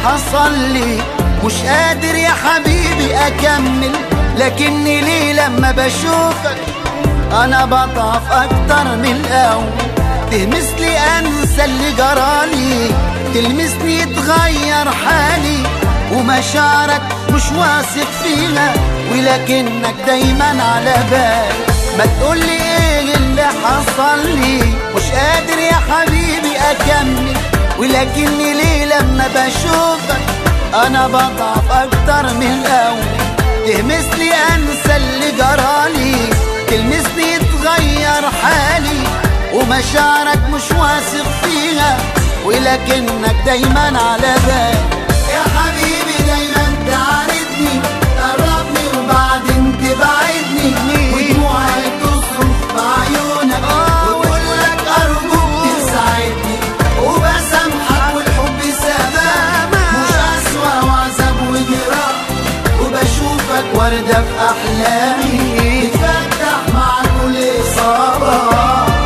حصل لي مش قادر يا حبيبي اكمل لكني ليه لما بشوفك انا بضعف اكتر من الاول تهمس لي انسى اللي جرالي تلمسني يتغير حالي ومشاعرك مش واثق فيها ولكنك دايما على بالي ما تقولي ايه اللي حصل لي مش قادر يا حبيبي اكمل ولكني ليه لما بشوفك انا بضعف اكتر من الاول تهمس لي انسى اللي جرالي تلمسني يتغير حالي ومشاعرك مش واثق فيها ولكنك دايما على بالي يا حبيبي دايما تعاندني تقربني وبعدين تبعدني ودموعي تصرخ بعيونك وتقول لك ارجوك تساعدني وبسامحك والحب سبب مش اسوأ وعذاب وجراح وبشوفك وردة في احلامي تفتح مع كل اصابه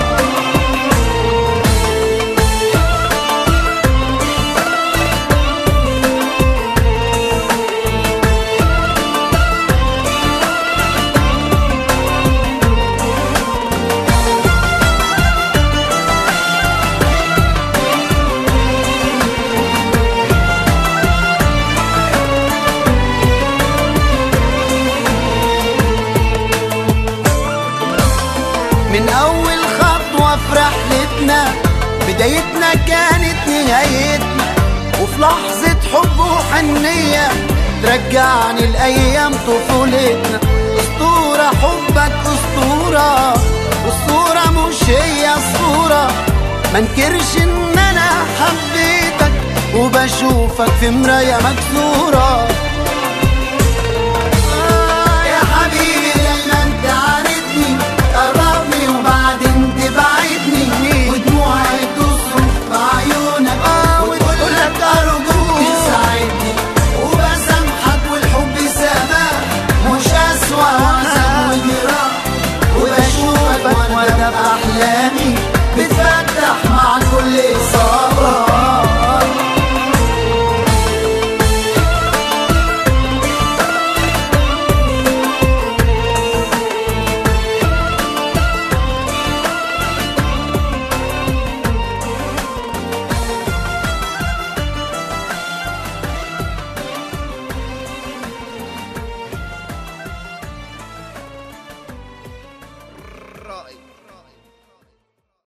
من أول خطوة في رحلتنا بدايتنا كانت نهايتنا وفي لحظة حب وحنية ترجعني لأيام طفولتنا أسطورة حبك أسطورة والصورة مش هي الصورة منكرش إن أنا حبيتك وبشوفك في مراية مكسورة